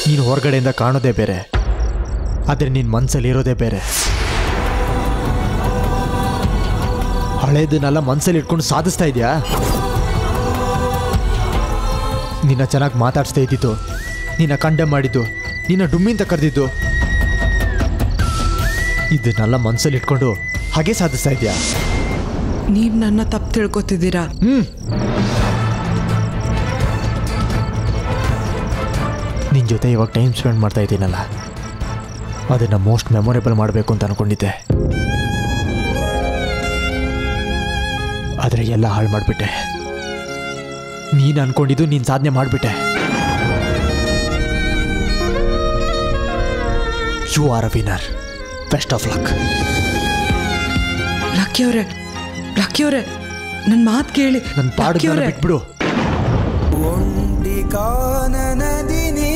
ನೀನು ಹೊರಗಡೆಯಿಂದ ಕಾಣೋದೇ ಬೇರೆ ಆದರೆ ನಿನ್ನ ಮನಸ್ಸಲ್ಲಿ ಇರೋದೇ ಬೇರೆ ಹಳೇದನ್ನೆಲ್ಲ ಮನಸ್ಸಲ್ಲಿ ಇಟ್ಕೊಂಡು ಸಾಧಿಸ್ತಾ ಇದೆಯಾ ನಿನ್ನ ಚೆನ್ನಾಗಿ ಮಾತಾಡಿಸ್ತಾ ಇದ್ದಿದ್ದು ನಿನ್ನ ಕಂಡೆಮ್ ಮಾಡಿದ್ದು ನಿನ್ನ ಡುಮ್ಮಿಂತ ಕರೆದಿದ್ದು ಇದನ್ನೆಲ್ಲ ಮನಸ್ಸಲ್ಲಿ ಇಟ್ಕೊಂಡು ಹಾಗೆ ಸಾಧಿಸ್ತಾ ಇದೆಯಾ ನೀವ್ ನನ್ನ ತಪ್ಪು ತಿಳ್ಕೊತಿದ್ದೀರಾ ಹ್ಮ್ ನಿನ್ನ ಜೊತೆ ಇವಾಗ ಟೈಮ್ ಸ್ಪೆಂಡ್ ಮಾಡ್ತಾ ಇದ್ದೀನಲ್ಲ ಅದನ್ನು ಮೋಸ್ಟ್ ಮೆಮೊರೇಬಲ್ ಮಾಡಬೇಕು ಅಂತ ಅನ್ಕೊಂಡಿದ್ದೆ ಆದರೆ ಎಲ್ಲ ಹಾಳು ಮಾಡಿಬಿಟ್ಟೆ ನೀನು ಅನ್ಕೊಂಡಿದ್ದು ನೀನು ಸಾಧನೆ ಮಾಡಿಬಿಟ್ಟೆ you are a winner best of luck Lucky ಅವ್ರೆ ಲಕ್ಕಿ ಅವ್ರೆ ನನ್ನ ಮಾತು ಕೇಳಿ ನನ್ನ ಲಕ್ಕಿ ಪಾಡು ಅವ್ರೆ ಬಿಟ್ಬಿಡು ಒಂಟಿ ಕಾನನದಿನಿ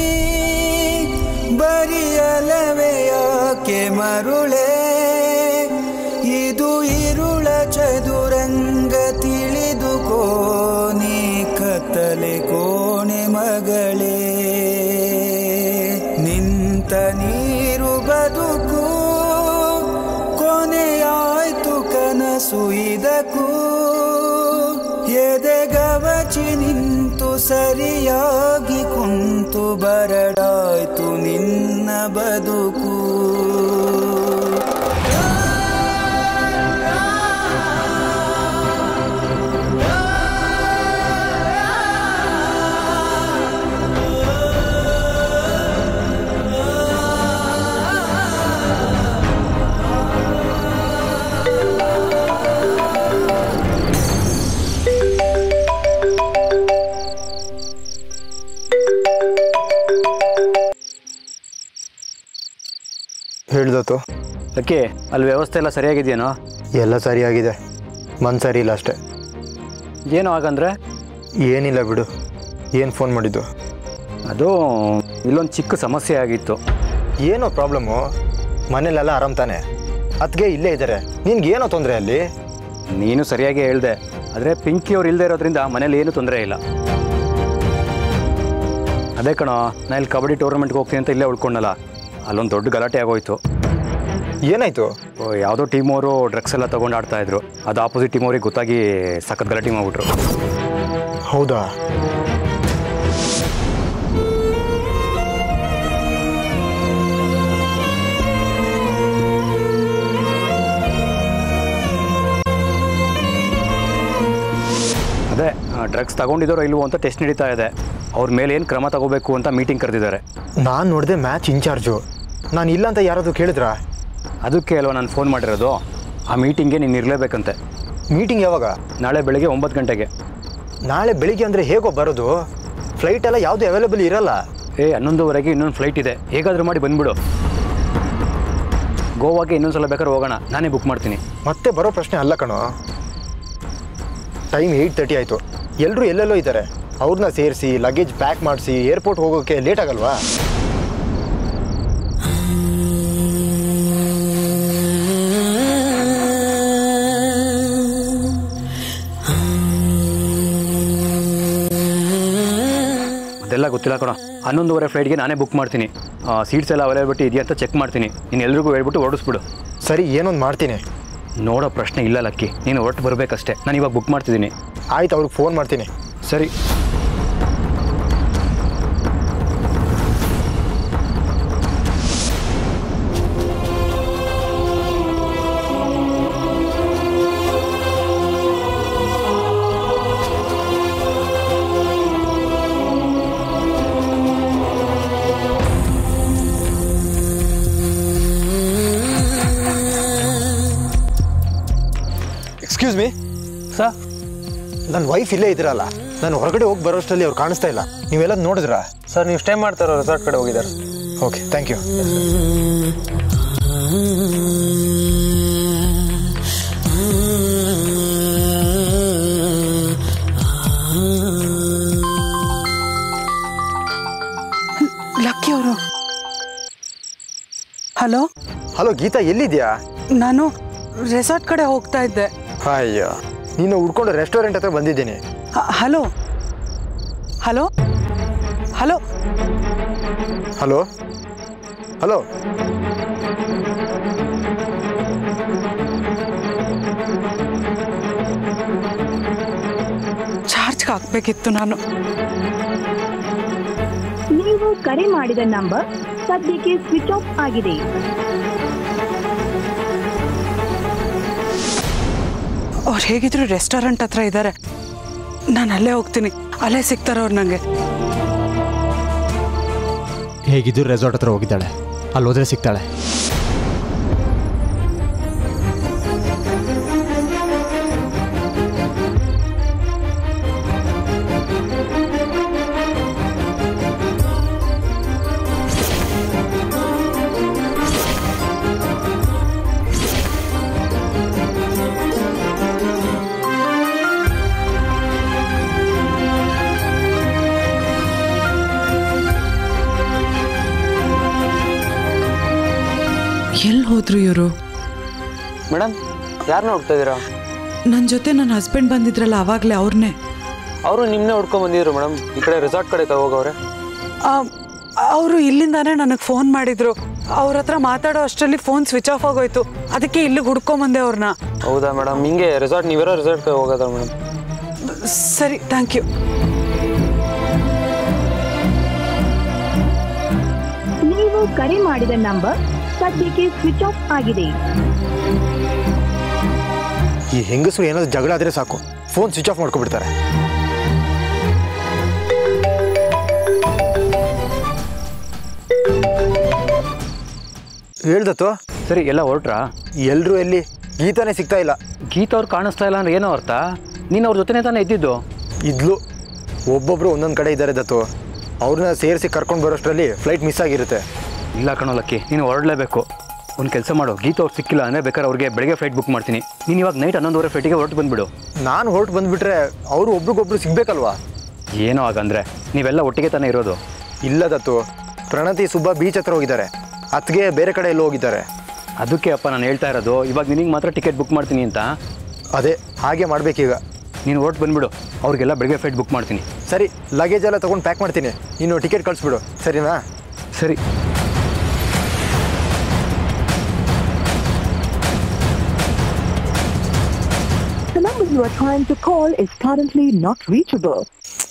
ಬರಿಯಲವೇ ಯಾಕೆ ಮರುಳೆ ಇದು ಇರುಳ ಚದುರಂಗ ತಿಳಿದುಕೋ ನೀ ಕತ್ತಲೆ ಕೋಣೆ ಮಗಳೇ ನಿಂತ ನೀರು ಬದುಕು ಕೊನೆಯಾಯ್ತು ಕನಸು ಇದಕ್ಕೂ ಎದೆಗವಚಿ ನಿಂತು ಸರಿಯಾಗಿ ಕುಂತು ಬರಡಾಯ್ತು ನಿನ್ನ ಬದುಕು ಹೇಳ್ದತ್ತು ಅಕ್ಕಿ ಅಲ್ಲಿ ವ್ಯವಸ್ಥೆ ಎಲ್ಲ ಸರಿಯಾಗಿದೆಯೇನೋ ಎಲ್ಲ ಸರಿಯಾಗಿದೆ ಮನ್ ಸರಿ ಇಲ್ಲ ಅಷ್ಟೇ ಏನು ಆಗಂದ್ರೆ ಏನಿಲ್ಲ ಬಿಡು ಏನು ಫೋನ್ ಮಾಡಿದ್ದು ಅದು ಇಲ್ಲೊಂದು ಚಿಕ್ಕ ಸಮಸ್ಯೆ ಆಗಿತ್ತು ಏನೋ ಪ್ರಾಬ್ಲಮ್ಮು ಮನೇಲೆಲ್ಲ ಆರಾಮ್ ತಾನೆ ಅದಕ್ಕೆ ಇಲ್ಲೇ ಇದ್ದಾರೆ ನಿನ್ಗೆ ಏನೋ ತೊಂದರೆ ಅಲ್ಲಿ ನೀನು ಸರಿಯಾಗಿ ಹೇಳ್ದೆ ಆದರೆ ಪಿಂಕಿ ಅವ್ರು ಇಲ್ಲದೆ ಇರೋದ್ರಿಂದ ಮನೇಲಿ ಏನೂ ತೊಂದರೆ ಇಲ್ಲ ಅದೇ ಕಣೋ ನಾ ಇಲ್ಲಿ ಕಬಡ್ಡಿ ಟೂರ್ನಮೆಂಟ್ಗೆ ಹೋಗ್ತೀನಿ ಅಂತ ಇಲ್ಲೇ ಉಳ್ಕೊಂಡಲ್ಲ ಅಲ್ಲೊಂದು ದೊಡ್ಡ ಗಲಾಟೆ ಆಗೋಯ್ತು ಏನಾಯ್ತು ಓ, ಯಾವುದೋ ಟೀಮ್ ಅವರು ಡ್ರಗ್ಸ್ ಎಲ್ಲ ತೊಗೊಂಡು ಆಡ್ತಾ ಇದ್ರು ಅದು ಆಪೋಸಿಟ್ ಟೀಮ್ ಅವ್ರಿಗೆ ಗೊತ್ತಾಗಿ ಸಖತ್ ಗಲಾಟೆ ಮಾಡ್ಬಿಟ್ರು ಹೌದಾ ಅದೇ ಡ್ರಗ್ಸ್ ತಗೊಂಡಿದ್ದಾರೋ ಇಲ್ವೋ ಅಂತ ಟೆಸ್ಟ್ ನಡೀತಾ ಇದೆ ಅವ್ರ ಮೇಲೆ ಏನು ಕ್ರಮ ತಗೋಬೇಕು ಅಂತ ಮೀಟಿಂಗ್ ಕರೆದಿದ್ದಾರೆ ನಾನು ನೋಡಿದೆ ಮ್ಯಾಚ್ ಇನ್ಚಾರ್ಜು ನಾನು ಇಲ್ಲ ಅಂತ ಯಾರಾದರೂ ಕೇಳಿದ್ರಾ ಅದಕ್ಕೆ ಅಲ್ವಾ ನಾನು ಫೋನ್ ಮಾಡಿರೋದು ಆ ಮೀಟಿಂಗ್ಗೆ ನೀನು ಇರಲೇಬೇಕಂತೆ ಮೀಟಿಂಗ್ ಯಾವಾಗ ನಾಳೆ ಬೆಳಗ್ಗೆ ಒಂಬತ್ತು ಗಂಟೆಗೆ ನಾಳೆ ಬೆಳಿಗ್ಗೆ ಅಂದರೆ ಹೇಗೋ ಬರೋದು ಫ್ಲೈಟ್ ಎಲ್ಲ ಯಾವುದು ಅವೈಲೇಬಲ್ ಇರಲ್ಲ ಏ ಹನ್ನೊಂದುವರೆಗೆ ಇನ್ನೊಂದು ಫ್ಲೈಟ್ ಇದೆ ಹೇಗಾದರೂ ಮಾಡಿ ಬಂದ್ಬಿಡು ಗೋವಾಗೆ ಇನ್ನೊಂದು ಸಲ ಬೇಕಾದ್ರೆ ಹೋಗೋಣ ನಾನೇ ಬುಕ್ ಮಾಡ್ತೀನಿ ಮತ್ತೆ ಬರೋ ಪ್ರಶ್ನೆ ಅಲ್ಲ ಕಣೋ ಟೈಮ್ ಏಯ್ಟ್ ತರ್ಟಿ ಆಯಿತು ಎಲ್ಲರೂ ಎಲ್ಲೆಲ್ಲೋ ಇದ್ದಾರೆ ಅವ್ರನ್ನ ಸೇರಿಸಿ ಲಗೇಜ್ ಪ್ಯಾಕ್ ಮಾಡಿಸಿ ಏರ್ಪೋರ್ಟ್ ಹೋಗೋಕ್ಕೆ ಲೇಟ್ ಆಗಲ್ವಾ ಅದೆಲ್ಲ ಗೊತ್ತಿಲ್ಲ ಕಣ ಹನ್ನೊಂದುವರೆ ಫ್ಲೈಟ್ಗೆ ನಾನೇ ಬುಕ್ ಮಾಡ್ತೀನಿ ಸೀಟ್ಸ್ ಎಲ್ಲ ಅವೈಲೇಬಿಲಿಟಿ ಇದೆಯಾ ಅಂತ ಚೆಕ್ ಮಾಡ್ತೀನಿ ನೀನು ಎಲ್ರಿಗೂ ಹೇಳ್ಬಿಟ್ಟು ಹೊರಡಿಸ್ಬಿಡು ಸರಿ ಏನೊಂದು ಮಾಡ್ತೀನಿ ನೋಡೋ ಪ್ರಶ್ನೆ ಇಲ್ಲ ಲಕ್ಕಿ ನೀನು ಹೊರಟು ಬರಬೇಕಷ್ಟೇ ನಾನು ಇವಾಗ ಬುಕ್ ಮಾಡ್ತಿದ್ದೀನಿ ಆಯ್ತು ಅವ್ರಿಗೆ ಫೋನ್ ಮಾಡ್ತೀನಿ ಸರಿ ಎಕ್ಸ್ಕ್ಯೂಸ್ ಮೀ ಸರ್ ನನ್ನ ವೈಫ್ ಇಲ್ಲೇ ಇದ್ದೀರಲ್ಲ ನಾನು ಹೊರಗಡೆ ಹೋಗಿ ಬರೋಷ್ಟರಲ್ಲಿ ಅವ್ರು ಕಾಣಿಸ್ತಾ ಇಲ್ಲ ನೀವೆಲ್ಲ ನೋಡಿದ್ರಾ ಸರ್ ನೀವು ಸ್ಟೇ ಮಾಡ್ತಾರೋ ರೆಸಾರ್ಟ್ ಕಡೆ ಹೋಗಿದ್ದಾರೆ ಓಕೆ ಥ್ಯಾಂಕ್ ಯು ಲಕ್ಕಿ ಅವರು ಹಲೋ ಹಲೋ ಗೀತಾ ಎಲ್ಲಿದ್ಯಾ ನಾನು ರೆಸಾರ್ಟ್ ಕಡೆ ಹೋಗ್ತಾ ಇದ್ದೆ ಅಯ್ಯೋ ನೀನು ಹುಡ್ಕೊಂಡು ರೆಸ್ಟೋರೆಂಟ್ ಹತ್ರ ಬಂದಿದ್ದೀನಿ ಹ- hello hello hello hello hello ಚಾರ್ಜ್ಗೆ ಹಾಕ್ಬೇಕಿತ್ತು ನಾನು ನೀವು ಕರೆ ಮಾಡಿದ ನಂಬರ್ ಸದ್ಯಕ್ಕೆ ಸ್ವಿಚ್ ಆಫ್ ಆಗಿದೆ ಅವ್ರು ಹೇಗಿದ್ರು ರೆಸ್ಟೋರೆಂಟ್ ಹತ್ರ ಇದ್ದಾರೆ ನಾನು ಅಲ್ಲೇ ಹೋಗ್ತೀನಿ ಅಲ್ಲೇ ಸಿಗ್ತಾರೆ ಅವ್ರು ನನಗೆ ಹೇಗಿದ್ದು ರೆಸಾರ್ಟ್ ಹತ್ರ ಹೋಗಿದ್ದಾಳೆ ಅಲ್ಲಿ ಹೋದ್ರೆ ಸಿಗ್ತಾಳೆ ಎಲ್ಲಿ ಹೋದ್ರು ಇವರು ಮೇಡಮ್ ಯಾರನ್ನ ಹುಡ್ತಾ ಇದ್ದೀರಾ ನನ್ನ ಜೊತೆ ನನ್ನ ಹಸ್ಬೆಂಡ್ ಬಂದಿದ್ರಲ್ಲ ಆವಾಗಲೇ ಅವ್ರನ್ನೇ ಅವರು ನಿಮ್ಮನ್ನೇ ಹುಡ್ಕೊಂಡ್ ಬಂದಿದ್ರು ಮೇಡಮ್ ಈ ಕಡೆ ರೆಸಾರ್ಟ್ ಕಡೆ ಹೋಗವ್ರೆ ಅವರು ಇಲ್ಲಿಂದಾನೇ ನನಗೆ ಫೋನ್ ಮಾಡಿದ್ರು ಅವ್ರ ಹತ್ರ ಮಾತಾಡೋ ಅಷ್ಟರಲ್ಲಿ ಫೋನ್ ಸ್ವಿಚ್ ಆಫ್ ಆಗೋಯ್ತು ಅದಕ್ಕೆ ಇಲ್ಲಿಗೆ ಹುಡ್ಕೊಂಬಂದೆ ಅವ್ರನ್ನ ಹೌದಾ ಮೇಡಮ್ ಹಿಂಗೆ ರೆಸಾರ್ಟ್ ನೀವಿರೋ ರೆಸಾರ್ಟ್ ಕಡೆ ಹೋಗೋದ ಮೇಡಮ್ ಸರಿ ಥ್ಯಾಂಕ್ ಯು ನೀವು ಕರೆ ಮಾಡಿದ ನಂಬರ್ ಸದ್ಯಕ್ಕೆ ಸ್ವಿಚ್ ಆಫ್ ಆಗಿದೆ ಈ ಹೆಂಗಸರು ಏನಾದ್ರು ಜಗಳ ಆದ್ರೆ ಸಾಕು ಫೋನ್ ಸ್ವಿಚ್ ಆಫ್ ಮಾಡ್ಕೊಬಿಡ್ತಾರೆ ಹೇಳ್ದತ್ತು ಸರಿ ಎಲ್ಲ ಹೊರಟ್ರಾ ಎಲ್ರು ಎಲ್ಲಿ ಗೀತಾನೇ ಸಿಗ್ತಾ ಇಲ್ಲ ಗೀತಾ ಅವ್ರು ಕಾಣಿಸ್ತಾ ಇಲ್ಲ ಅಂದ್ರೆ ಏನೋ ಅರ್ಥ ನೀನು ಅವ್ರ ಜೊತೆನೇ ತಾನೇ ಇದ್ದಿದ್ದು ಇದ್ಲು ಒಬ್ಬೊಬ್ರು ಒಂದೊಂದು ಕಡೆ ಇದ್ದಾರೆ ದತ್ತು ಅವ್ರನ್ನ ಸೇರಿಸಿ ಕರ್ಕೊಂಡು ಬರೋಷ್ಟರಲ್ಲಿ ಫ್ಲೈಟ್ ಮಿಸ್ ಆಗಿರುತ್ತೆ ಇಲ್ಲ ಕಣೋ ಲಕ್ಕಿ ನೀನು ಹೊರಡಲೇಬೇಕು ಒಂದು ಕೆಲಸ ಮಾಡು ಗೀತಾ ಅವ್ರು ಸಿಕ್ಕಿಲ್ಲ ಅಂದರೆ ಬೇಕಾದ್ರೆ ಅವ್ರಿಗೆ ಬೆಳಗ್ಗೆ ಫ್ಲೈಟ್ ಬುಕ್ ಮಾಡ್ತೀನಿ ನೀನು ಇವಾಗ ನೈಟ್ ಹನ್ನೊಂದುವರೆ ಫ್ಲೈಟಿಗೆ ಹೊರಟು ಬಂದುಬಿಡು ನಾನು ಹೊರಟು ಬಂದ್ಬಿಟ್ರೆ ಅವರು ಒಬ್ರಿಗೊಬ್ರು ಸಿಗ್ಬೇಕಲ್ವಾ ಏನೋ ಆಗಂದ್ರೆ ನೀವೆಲ್ಲ ಒಟ್ಟಿಗೆ ತಾನೇ ಇರೋದು ಇಲ್ಲ ದತ್ತು ಪ್ರಣತಿ ಸುಬ್ಬ ಬೀಚ್ ಹತ್ರ ಹೋಗಿದ್ದಾರೆ ಅತ್ಗೆ ಬೇರೆ ಕಡೆ ಎಲ್ಲೋ ಹೋಗಿದ್ದಾರೆ ಅದಕ್ಕೆ ಅಪ್ಪ ನಾನು ಹೇಳ್ತಾ ಇರೋದು ಇವಾಗ ನಿನಗೆ ಮಾತ್ರ ಟಿಕೆಟ್ ಬುಕ್ ಮಾಡ್ತೀನಿ ಅಂತ ಅದೇ ಹಾಗೆ ಮಾಡ್ಬೇಕೀಗ ನೀನು ಹೊರಟು ಬಂದುಬಿಡು ಅವ್ರಿಗೆಲ್ಲ ಬೆಳಗ್ಗೆ ಫ್ಲೈಟ್ ಬುಕ್ ಮಾಡ್ತೀನಿ ಸರಿ ಲಗೇಜ್ ಎಲ್ಲ ತೊಗೊಂಡು ಪ್ಯಾಕ್ ಮಾಡ್ತೀನಿ ನೀನು ಟಿಕೆಟ್ ಕಳಿಸ್ಬಿಡು ಸರಿನಾ ಸರಿ The number you are trying to call is currently not reachable.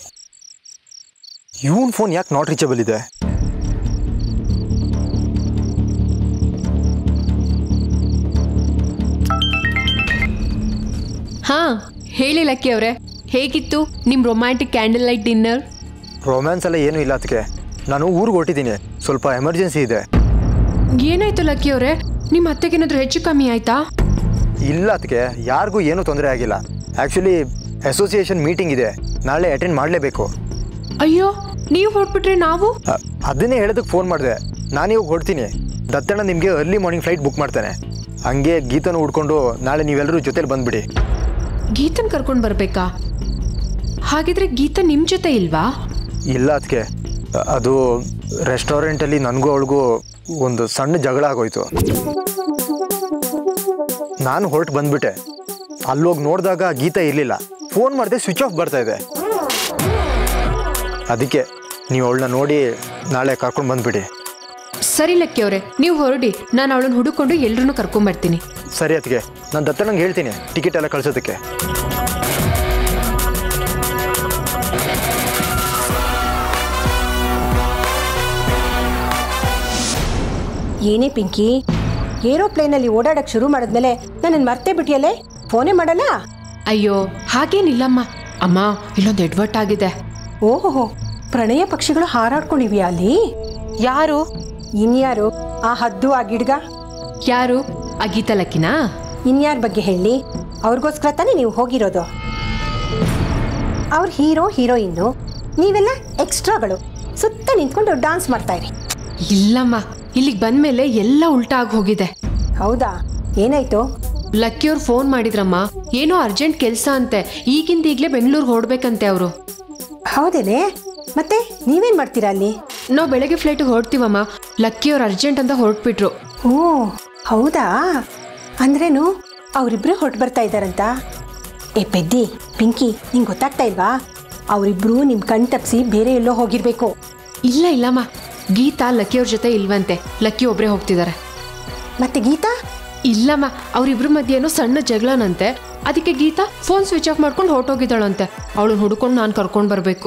ಇವನ್ ಫೋನ್ ಯಾಕೆ ನಾಟ್ ರೀಚಬಲ್ ಇದೆ ಹಾ ಹೇಳಿ ಲಕ್ಕಿ ಅವರೇ ಹೇಗಿತ್ತು ನಿಮ್ಮ romantic candle light dinner romance ಎಲ್ಲ ಏನೂ ಇಲ್ಲ ಅದಕ್ಕೆ ನಾನು ಊರಿಗೆ ಹೊಟ್ಟಿದ್ದೀನಿ ಸ್ವಲ್ಪ ಎಮರ್ಜೆನ್ಸಿ ಇದೆ ಏನಾಯ್ತು ಲಕ್ಕಿ ಅವರೇ ನಿಮ್ಮ ಅತ್ತೆಗೇನಾದ್ರೂ ಹೆಚ್ಚು ಕಮ್ಮಿ ಆಯ್ತಾ ಇಲ್ಲ ಅದಕ್ಕೆ ಯಾರಿಗೂ ಏನೂ ತೊಂದರೆ ಆಗಿಲ್ಲ ಆ್ಯಕ್ಚುಲಿ ಅಸೋಸಿಯೇಷನ್ ಮೀಟಿಂಗ್ ಇದೆ ನಾಳೆ ಅಟೆಂಡ್ ಮಾಡಲೇಬೇಕು ಅಯ್ಯೋ ನೀವು ಹೊರಟ್ಬಿಟ್ರೆ ನಾವು ಅದನ್ನೇ ಹೇಳೋದಕ್ಕೆ ಫೋನ್ ಮಾಡಿದೆ ನಾನು ಇವಾಗ ಹೊಡ್ತೀನಿ ದತ್ತಣ್ಣ ನಿಮಗೆ ಅರ್ಲಿ ಮಾರ್ನಿಂಗ್ ಫ್ಲೈಟ್ ಬುಕ್ ಮಾಡ್ತಾನೆ ಹಂಗೆ ಗೀತನ ಹುಡ್ಕೊಂಡು ನಾಳೆ ನೀವೆಲ್ಲರೂ ಜೊತೆಲಿ ಬಂದ್ಬಿಡಿ ಗೀತನ್ ಕರ್ಕೊಂಡು ಬರ್ಬೇಕಾ ಹಾಗಿದ್ರೆ ಗೀತ ನಿಮ್ ಜೊತೆ ಇಲ್ವಾ ಇಲ್ಲ ಅದಕ್ಕೆ ಅದು ರೆಸ್ಟೋರೆಂಟಲ್ಲಿ ನನಗೂ ಅವಳಿಗೂ ಒಂದು ಸಣ್ಣ ಜಗಳ ಆಗೋಯ್ತು ನಾನು ಹೊರಟು ಬಂದ್ಬಿಟ್ಟೆ ಅಲ್ಲೋಗಿ ನೋಡಿದಾಗ ಗೀತಾ ಇರಲಿಲ್ಲ ಫೋನ್ ಮಾಡಿದೆ ಸ್ವಿಚ್ ಆಫ್ ಬರ್ತಾ ಇದೆ ಅದಕ್ಕೆ ನೀವು ಅವಳನ್ನ ನೋಡಿ ನಾಳೆ ಕರ್ಕೊಂಡು ಬಂದ್ಬಿಡಿ ಸರಿ ಲಕ್ಕಿ ಅವರೇ ನೀವು ಹೊರಡಿ ನಾನು ಅವಳನ್ನ ಹುಡುಕೊಂಡು ಎಲ್ರೂ ಕರ್ಕೊಂಬರ್ತೀನಿ ಸರಿ ಅದಕ್ಕೆ ನಾನು ದತ್ತಣ್ಣಂಗೆ ಹೇಳ್ತೀನಿ ಟಿಕೆಟ್ ಎಲ್ಲ ಕಳ್ಸೋದಕ್ಕೆ ಏನೇ ಪಿಂಕಿ ಏರೋಪ್ಲೇನಲ್ಲಿ ಓಡಾಡಕ್ ಶುರು ಮಾಡಿದ್ಮೇಲೆ ನನ್ನನ್ನು ಮರ್ತೇ ಬಿಟ್ಟಿಯಲ್ಲೇ ಫೋನೇ ಮಾಡಲ್ಲ ಅಯ್ಯೋ ಹಾಗೇನಿಲ್ಲಮ್ಮ ಅಮ್ಮ ಇಲ್ಲೊಂದು ಎಡ್ವರ್ಟ್ ಆಗಿದೆ ಓಹೋ ಪ್ರಣಯ ಪಕ್ಷಿಗಳು ಹಾರಾಡ್ಕೊಂಡಿವ್ಯಾ ಅಲ್ಲಿ ಯಾರು ಇನ್ಯಾರು ಆ ಹದ್ದು ಆ ಗಿಡ್ಗ ಯಾರು ಆ ಗೀತಾ ಲಕ್ಕಿನಾ ಇನ್ಯಾರ ಬಗ್ಗೆ ಹೇಳಿ ಅವ್ರಿಗೋಸ್ಕರ ತಾನೇ ನೀವು ಹೋಗಿರೋದು ಅವ್ರ ಹೀರೋ ಹೀರೋಯಿನ್ನು ನೀವೆಲ್ಲ ಎಕ್ಸ್ಟ್ರಾಗಳು ಸುತ್ತ ನಿಂತ್ಕೊಂಡು ಡಾನ್ಸ್ ಮಾಡ್ತಾ ಇರಿ ಇಲ್ಲಮ್ಮ ಇಲ್ಲಿಗೆ ಬಂದ್ಮೇಲೆ ಎಲ್ಲ ಉಲ್ಟಾ ಆಗಿ ಹೋಗಿದೆ ಹೌದಾ ಏನಾಯ್ತು ಲಕ್ಕಿಯವ್ರು ಫೋನ್ ಮಾಡಿದ್ರಮ್ಮ ಏನೋ ಅರ್ಜೆಂಟ್ ಕೆಲಸ ಅಂತೆ ಈಗಿಂದ ಈಗಲೇ ಬೆಂಗಳೂರಿಗೆ ಹೊರಡ್ಬೇಕಂತೆ ಅವರು ಹೌದೇನೆ ಮತ್ತೆ ನೀವೇನ್ ಮಾಡ್ತೀರಾ ಅಲ್ಲಿ ನಾವು ಬೆಳಗ್ಗೆ ಫ್ಲೈಟಿಗೆ ಹೊರಡ್ತೀವಮ್ಮ ಲಕ್ಕಿಯವ್ರು ಅರ್ಜೆಂಟ್ ಅಂತ ಹೊರಟ್ಬಿಟ್ರು ಓ ಹೌದಾ ಅಂದ್ರೇನು ಅವರಿಬ್ರು ಹೊರಟು ಬರ್ತಾ ಇದ್ದಾರಂತ ಏ ಪೆದ್ದಿ ಪಿಂಕಿ ನಿಂಗೆ ಗೊತ್ತಾಗ್ತಾ ಇಲ್ವಾ ಅವರಿಬ್ರು ನಿಮ್ ಕಣ್ ತಪ್ಸಿ ಬೇರೆ ಎಲ್ಲೋ ಹೋಗಿರ್ಬೇಕು ಇಲ್ಲ ಇಲ್ಲಮ್ಮ ಗೀತಾ ಲಕ್ಕಿಯವ್ರ ಜೊತೆ ಇಲ್ವಂತೆ ಲಕ್ಕಿ ಒಬ್ಬರೇ ಹೋಗ್ತಿದ್ದಾರೆ ಮತ್ತೆ ಗೀತಾ ಇಲ್ಲಮ್ಮ ಅವ್ರಿಬ್ರ ಮಧ್ಯೆ ಏನೋ ಸಣ್ಣ ಜಗಳನಂತೆ ಅದಕ್ಕೆ ಗೀತಾ ಫೋನ್ ಸ್ವಿಚ್ ಆಫ್ ಮಾಡ್ಕೊಂಡು ಹೊರಟೋಗಿದ್ದಾಳಂತೆ ಅವಳನ್ನ ಹುಡ್ಕೊಂಡು ನಾನು ಕರ್ಕೊಂಡು ಬರಬೇಕು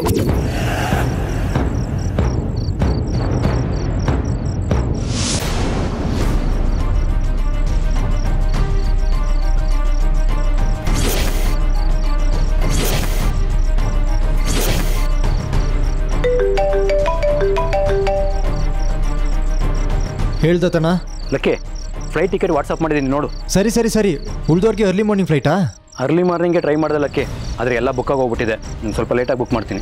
ಹೇಳ್ದತನ ಲಕ್ಕೆ ಫ್ಲೈಟ್ ಟಿಕೆಟ್ ವಾಟ್ಸಪ್ ಮಾಡಿದ್ದೀನಿ ನೋಡು ಸರಿ ಸರಿ ಸರಿ ಉಳ್ದವ್ರಿಗೆ ಅರ್ಲಿ ಮಾರ್ನಿಂಗ್ ಫ್ಲೈಟಾ ಅರ್ಲಿ ಮಾರ್ನಿಂಗ್ಗೆ ಟ್ರೈ ಮಾಡಿದೆ ಲಕ್ಕೆ ಆದರೆ ಎಲ್ಲ ಬುಕ್ಕಾಗಿ ಹೋಗ್ಬಿಟ್ಟಿದೆ ನಾನು ಸ್ವಲ್ಪ ಲೇಟಾಗಿ ಬುಕ್ ಮಾಡ್ತೀನಿ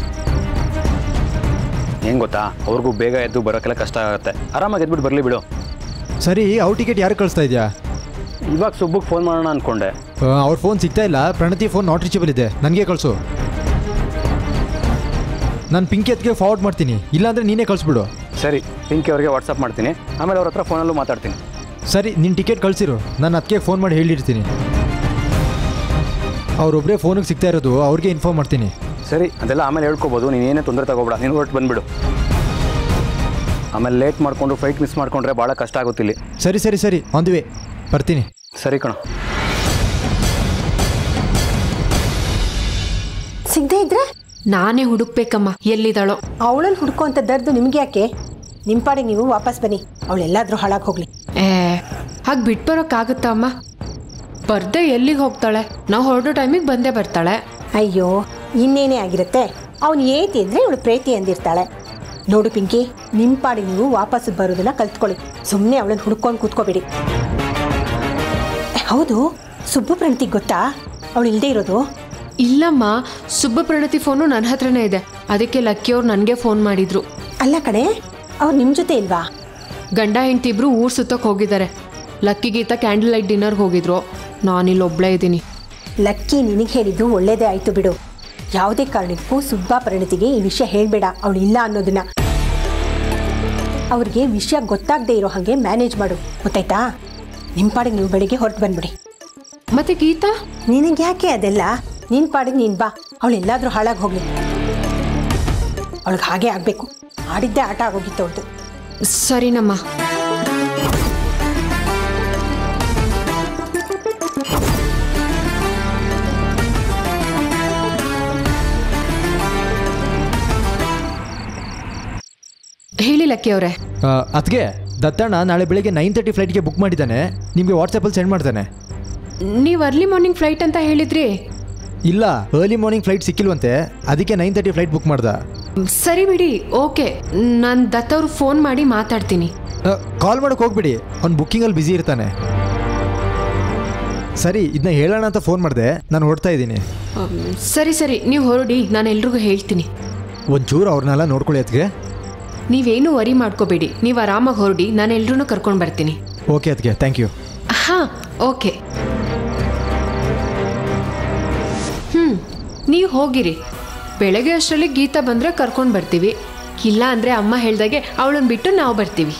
ಏನು ಗೊತ್ತಾ ಅವ್ರಿಗೂ ಬೇಗ ಎದ್ದು ಬರೋಕ್ಕೆಲ್ಲ ಕಷ್ಟ ಆಗುತ್ತೆ ಆರಾಮಾಗಿ ಎದ್ಬಿಟ್ಟು ಬರಲಿ ಬಿಡು ಸರಿ ಅವ್ರ ಟಿಕೆಟ್ ಯಾರು ಕಳಿಸ್ತಾ ಇದೆಯಾ ಇವಾಗ ಸುಬ್ಬುಗೆ ಫೋನ್ ಮಾಡೋಣ ಅಂದ್ಕೊಂಡೆ ಅವ್ರ ಫೋನ್ ಸಿಗ್ತಾ ಇಲ್ಲ ಪ್ರಣತಿ ಫೋನ್ ನಾಟ್ ರೀಚಬಲ್ ಇದೆ ನನಗೆ ಕಳಿಸು ನಾನು ಪಿಂಕಿ ಅದಕ್ಕೆ ಫಾರ್ವರ್ಡ್ ಮಾಡ್ತೀನಿ ಇಲ್ಲಾಂದ್ರೆ ನೀನೇ ಕಳಿಸ್ಬಿಡು ಸರಿ ಪಿಂಕಿ ಅವ್ರಿಗೆ ವಾಟ್ಸಪ್ ಮಾಡ್ತೀನಿ ಆಮೇಲೆ ಅವ್ರ ಹತ್ರ ಫೋನಲ್ಲೂ ಮಾತಾಡ್ತೀನಿ ಸರಿ ನಿನ್ನ ಟಿಕೆಟ್ ಕಳಿಸಿರು ನಾನು ಅದಕ್ಕೆ ಫೋನ್ ಮಾಡಿ ಹೇಳಿರ್ತೀನಿ ಅವರೊಬ್ಬರೇ ಫೋನಿಗೆ ಸಿಗ್ತಾ ಇರೋದು ಅವ್ರಿಗೆ ಇನ್ಫಾರ್ಮ್ ಮಾಡ್ತೀನಿ ಸರಿ ಅದೆಲ್ಲ ಆಮೇಲೆ ಹೇಳ್ಕೊಬೋದು ನೀನು ಏನೇ ತೊಂದರೆ ತಗೋಬೇಡ ನೀನು ಹೊರಟು ಬಂದ್ಬಿಡು ಆಮೇಲೆ ಲೇಟ್ ಮಾಡಿಕೊಂಡು ಫ್ಲೈಟ್ ಮಿಸ್ ಮಾಡ್ಕೊಂಡ್ರೆ ಭಾಳ ಕಷ್ಟ ಆಗುತ್ತಿಲ್ಲಿ ಸರಿ ಸರಿ ಸರಿ ಆನ್ ದಿ ವೇ ಬರ್ತೀನಿ ಸರಿ ಕಣ ಸಿಗದೆ ಇದ್ರೆ ನಾನೇ ಹುಡುಕ್ಬೇಕಮ್ಮ ಎಲ್ಲಿದ್ದಾಳೋ ಅವಳನ್ನು ಹುಡ್ಕೋಂತ ದರ್ದು ನಿಮ್ಗೆ ಯಾಕೆ ನಿಮ್ಮ ಪಾಡಿಗೆ ನೀವು ವಾಪಸ್ ಬನ್ನಿ ಅವಳು ಎಲ್ಲಾದ್ರೂ ಹಾಳಾಗಿ ಹೋಗ್ಲಿ ಏ ಹಾಗೆ ಬಿಟ್ಟು ಬರೋಕ್ಕಾಗುತ್ತಾ ಅಮ್ಮ ಬರ್ದೆ ಎಲ್ಲಿಗೆ ಹೋಗ್ತಾಳೆ ನಾವು ಹೊರಡೋ ಟೈಮಿಗೆ ಬಂದೇ ಬರ್ತಾಳೆ ಅಯ್ಯೋ ಇನ್ನೇನೇ ಆಗಿರುತ್ತೆ ಅವನು ಏತಿ ಅಂದ್ರೆ ಇವಳು ಪ್ರೇತಿ ಅಂದಿರ್ತಾಳೆ ನೋಡು ಪಿಂಕಿ ನಿಮ್ಮ ಪಾಡಿಗೆ ನೀವು ವಾಪಸ್ ಬರೋದನ್ನ ಕಲ್ತ್ಕೊಳ್ಳಿ ಸುಮ್ಮನೆ ಅವಳನ್ನು ಹುಡ್ಕೊಂಡು ಕೂತ್ಕೋಬೇಡಿ ಹೌದು ಸುಬ್ಬು ಪ್ರಣತಿಗೆ ಗೊತ್ತಾ ಅವಳು ಇಲ್ಲದೆ ಇರೋದು ಇಲ್ಲಮ್ಮ ಸುಬ್ಬ ಪ್ರಣತಿ ಫೋನು ನನ್ನ ಹತ್ರನೇ ಇದೆ ಅದಕ್ಕೆ ಲಕ್ಕಿಯವ್ರು ನನಗೆ ಫೋನ್ ಮಾಡಿದ್ರು ಅಲ್ಲ ಕಣೆ ಅವ್ರು ನಿಮ್ಮ ಜೊತೆ ಇಲ್ವಾ ಗಂಡ ಹೆಂಡತಿ ಇಬ್ರು ಊರ್ ಸುತ್ತಕ್ಕೆ ಹೋಗಿದ್ದಾರೆ ಲಕ್ಕಿ ಗೀತಾ ಕ್ಯಾಂಡಲ್ ಲೈಟ್ ಡಿನ್ನರ್ಗೆ ಹೋಗಿದ್ರು ನಾನಿಲ್ಲಿ ಒಬ್ಳೇ ಇದ್ದೀನಿ ಲಕ್ಕಿ ನಿನಗೆ ಹೇಳಿದ್ದು ಒಳ್ಳೇದೇ ಆಯ್ತು ಬಿಡು ಯಾವುದೇ ಕಾರಣಕ್ಕೂ ಸುಬ್ಬಾ ಪರಿಣತಿಗೆ ಈ ವಿಷಯ ಹೇಳಬೇಡ ಅವಳು ಇಲ್ಲ ಅನ್ನೋದನ್ನ ಅವ್ರಿಗೆ ವಿಷಯ ಗೊತ್ತಾಗದೇ ಇರೋ ಹಾಗೆ ಮ್ಯಾನೇಜ್ ಮಾಡು ಗೊತ್ತಾಯ್ತಾ ನಿಮ್ಮ ಪಾಡಿಗೆ ನೀವು ಬೆಳಿಗ್ಗೆ ಹೊರಟು ಬಂದ್ಬಿಡಿ ಮತ್ತೆ ಗೀತಾ ನಿನಗೆ ಯಾಕೆ ಅದೆಲ್ಲ ನಿನ್ನ ಪಾಡಿಗೆ ನೀನು ಬಾ ಅವಳು ಎಲ್ಲಾದರೂ ಹಾಳಾಗಿ ಹೋಗ್ಲಿ ಅವಳಿಗೆ ಹಾಗೆ ಆಗಬೇಕು ಆಡಿದ್ದೇ ಆಟ ಆಗೋಗಿತ್ತು ಅವಳದು ಸರಿನಮ್ಮ ಹೇಳಿ ಲಕ್ಕಿ ಅವರೇ ಅದಕ್ಕೆ ದತ್ತಣ್ಣ ನಾಳೆ ಬೆಳಿಗ್ಗೆ ನೈನ್ ತರ್ಟಿ ಫ್ಲೈಟ್ಗೆ ಬುಕ್ ಮಾಡಿದ್ದಾನೆ ನಿಮಗೆ ವಾಟ್ಸಪ್ಪಲ್ಲಿ ಸೆಂಡ್ ಮಾಡ್ತಾನೆ ನೀವು ಅರ್ಲಿ ಮಾರ್ನಿಂಗ್ ಫ್ಲೈಟ್ ಅಂತ ಹೇಳಿದ್ರಿ ಇಲ್ಲ ಅರ್ಲಿ ಮಾರ್ನಿಂಗ್ ಫ್ಲೈಟ್ ಸಿಕ್ಕಿಲ್ವಂತೆ ಅದಕ್ಕೆ ನೈನ್ ತರ್ಟಿ ಫ್ಲೈಟ್ ಬುಕ್ ಮಾಡ್ದ ಸರಿ ಬಿಡಿ ಓಕೆ ನಾನು ದತ್ತವ್ರು ಫೋನ್ ಮಾಡಿ ಮಾತಾಡ್ತೀನಿ ಕಾಲ್ ಮಾಡೋಕೆ ಹೋಗ್ಬಿಡಿ ಅವ್ನು ಬುಕ್ಕಿಂಗಲ್ಲಿ ಬ್ಯುಸಿ ಇರ್ತಾನೆ ಸರಿ ಇದನ್ನ ಹೇಳೋಣ ಅಂತ ಫೋನ್ ಮಾಡಿದೆ ನಾನು ಹೊಡ್ತಾ ಇದ್ದೀನಿ ಅಮ್, ಸರಿ ಸರಿ ನೀವು ಹೊರಡಿ ನಾನು ಎಲ್ರಿಗೂ ಹೇಳ್ತೀನಿ ಒಂಚೂರು ಅವ್ರನ್ನೆಲ್ಲ ನೋಡ್ಕೊಳ್ಳಿ ಅದಕ್ಕೆ ನೀವೇನು ವರಿ ಮಾಡ್ಕೋಬೇಡಿ ನೀವು ಆರಾಮಾಗಿ ಹೊರಡಿ ನಾನು ಎಲ್ರೂ ಕರ್ಕೊಂಡು ಬರ್ತೀನಿ ಓಕೆ ಅದಕ್ಕೆ ಥ್ಯಾಂಕ್ ಯು ಹಾಂ ಓಕೆ ಹ್ಞೂ ನೀವು ಹೋಗಿರಿ ಬೆಳಗ್ಗೆ ಅಷ್ಟರಲ್ಲಿ ಗೀತಾ ಬಂದರೆ ಕರ್ಕೊಂಡು ಬರ್ತೀವಿ ಇಲ್ಲ ಅಂದರೆ ಅಮ್ಮ ಹೇಳ್ದಾಗೆ ಅವಳನ್ನ ಬಿಟ್ಟು ನಾವು ಬರ್ತೀವಿ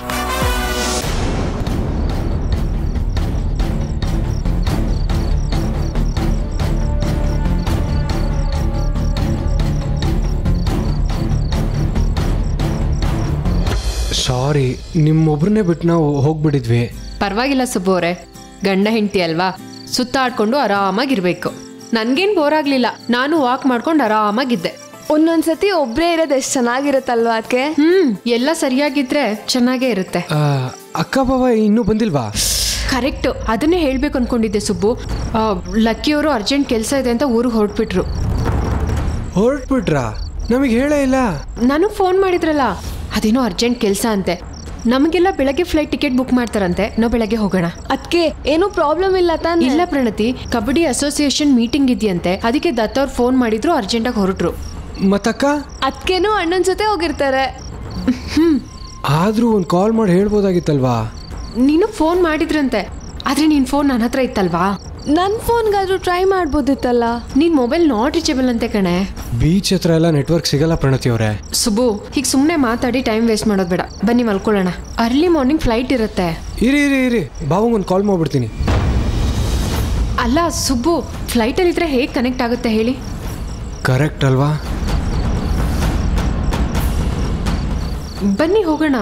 ಸಾರಿ ನಿಮ್ಮೊಬ್ರನ್ನೇ ಬಿಟ್ಟು ನಾವು ಹೋಗ್ಬಿಟ್ಟಿದ್ವಿ ಪರವಾಗಿಲ್ಲ ಸುಬ್ಬು ಅವರೇ ಗಂಡ ಹೆಂಡತಿ ಅಲ್ವಾ ಸುತ್ತಾಡ್ಕೊಂಡು ಆರಾಮಾಗಿರ್ಬೇಕು ನನ್ಗೇನು ಬೋರ್ ಆಗ್ಲಿಲ್ಲ ನಾನು ವಾಕ್ ಮಾಡ್ಕೊಂಡು ಆರಾಮಾಗಿದ್ದೆ ಒಂದೊಂದ್ಸತಿ ಒಬ್ರೇ ಇರೋದು ಎಷ್ಟು ಚೆನ್ನಾಗಿರುತ್ತಲ್ವಾ ಅದಕ್ಕೆ ಹ್ಮ್ ಎಲ್ಲ ಸರಿಯಾಗಿದ್ರೆ ಚೆನ್ನಾಗೇ ಇರುತ್ತೆ ಆ, ಅಕ್ಕ ಬಾವ ಇನ್ನೂ ಬಂದಿಲ್ವಾ ಕರೆಕ್ಟ್ ಅದನ್ನೇ ಹೇಳ್ಬೇಕು ಅನ್ಕೊಂಡಿದ್ದೆ ಸುಬ್ಬು ಆ, ಲಕ್ಕಿಯವರು ಅರ್ಜೆಂಟ್ ಕೆಲಸ ಇದೆ ಅಂತ ಊರಿಗೆ ಹೊರಟ್ಬಿಟ್ರು ಹೊರಟ್ಬಿಟ್ರಾ ನಮಗೆ ಹೇಳೇ ಇಲ್ಲ ನನಗೆ ಫೋನ್ ಮಾಡಿದ್ರಲ್ಲ ಅದೇನೋ ಅರ್ಜೆಂಟ್ ಕೆಲಸ ಅಂತೆ ನಮಗೆಲ್ಲ ಬೆಳಗ್ಗೆ ಫ್ಲೈಟ್ ಟಿಕೆಟ್ ಬುಕ್ ಮಾಡ್ತಾರಂತೆ ನಾವು ಬೆಳಗ್ಗೆ ಹೋಗೋಣ ಅದಕ್ಕೆ ಏನೂ ಪ್ರಾಬ್ಲಮ್ ಇಲ್ಲ ತಾನೇ ಇಲ್ಲ ಪ್ರಣತಿ ಕಬಡ್ಡಿ ಅಸೋಸಿಯೇಷನ್ ಮೀಟಿಂಗ್ ಇದೆಯಂತೆ ಅದಕ್ಕೆ ದತ್ತ ಅವ್ರು ಫೋನ್ ಮಾಡಿದ್ರು ಅರ್ಜೆಂಟಾಗಿ ಹೊರಟ್ರು ಮತ್ತಕ್ಕ ಅದಕ್ಕೇನು ಅಣ್ಣನ ಜೊತೆ ಹೋಗಿರ್ತಾರೆ ಆದ್ರೂ ಒಂದು ಕಾಲ್ ಮಾಡಿ ಹೇಳ್ಬೋದಾಗಿತ್ತಲ್ವಾ ನೀನು ಫೋನ್ ಮಾಡಿದ್ರಂತೆ ಆದ್ರೆ ನಿನ್ ಫೋನ್ ನನ್ನ ಹತ್ರ ಇತ್ತಲ್ವಾ ನನ್ನ ಫೋನ್ಗಾದ್ರೂ ಟ್ರೈ ಮಾಡ್ಬೋದಿತ್ತಲ್ಲ ನಿನ್ ಮೊಬೈಲ್ ನಾಟ್ ರೀಚಬಲ್ ಅಂತೆ ಕಣೆ ಬೀಚ್ ಹತ್ರ ಎಲ್ಲ ನೆಟ್ವರ್ಕ್ ಸಿಗಲ್ಲ ಪ್ರಣತಿ ಅವರೇ ಸುಬ್ಬು ಹೀಗೆ ಸುಮ್ಮನೆ ಮಾತಾಡಿ ಟೈಮ್ ವೇಸ್ಟ್ ಮಾಡೋದು ಬೇಡ ಬನ್ನಿ ಮಲ್ಕೊಳ್ಳೋಣ ಅರ್ಲಿ ಮಾರ್ನಿಂಗ್ ಫ್ಲೈಟ್ ಇರುತ್ತೆ ಇರಿ ಇರಿ ಇರಿ ಬಾವಂಗ್ ಒಂದು ಕಾಲ್ ಮಾಡ್ಬಿಡ್ತೀನಿ ಅಲ್ಲ ಸುಬ್ಬು ಫ್ಲೈಟಲ್ಲಿ ಇದ್ರೆ ಹೇಗೆ ಕನೆಕ್ಟ್ ಆಗುತ್ತೆ ಹೇಳಿ ಕರೆಕ್ಟ್ ಅಲ್ವಾ ಬನ್ನಿ ಹೋಗೋಣ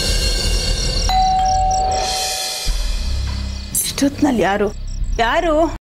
ಇಷ್ಟೊತ್ತಿನಲ್ಲಿ ಯಾರು ಯಾರು